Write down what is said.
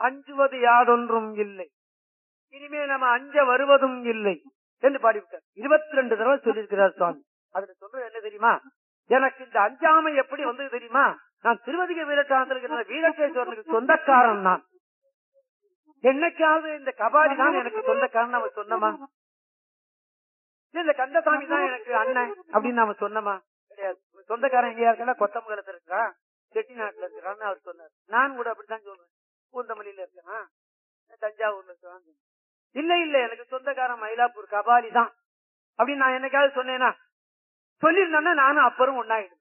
அஞ்சுவது யாதொன்றும் இல்லை இனிமே நம்ம அஞ்ச வருவதும் இல்லை என்று பாடிவிட்டார் இருபத்தி ரெண்டு தடவை சொல்லியிருக்கிறார் சுவாமி அதுல சொல்றது என்ன தெரியுமா எனக்கு இந்த அஞ்சாமை எப்படி வந்தது தெரியுமா நான் திருவதிக வீரட்டானத்தில் இருக்கிற வீரகேஸ்வரனுக்கு சொந்தக்காரன் நான் என்னைக்காவது இந்த கபாடி தான் எனக்கு சொந்தக்காரன் அவன் சொன்னமா இல்ல இந்த கந்தசாமி தான் எனக்கு அண்ணன் அப்படின்னு நாம சொன்னமா கிடையாது சொந்தக்காரன் எங்கேயா இருக்கா கொத்தமங்கலத்துல இருக்கிறான் செட்டிநாட்டுல இருக்கிறான்னு அவர் சொன்னார் நான் கூட அப்படித்தான் சொல்றேன் பூந்தமல்லியில இருக்கிறான் தஞ்சாவூர்ல இருக்கிறான் இல்ல இல்ல எனக்கு சொந்தக்காரன் மயிலாப்பூர் கபாலி தான் அப்படின்னு நான் என்னைக்காவது சொன்னேனா சொல்லியிருந்தேன்னா நானும் அப்பரும் ஒன்னாயிடும்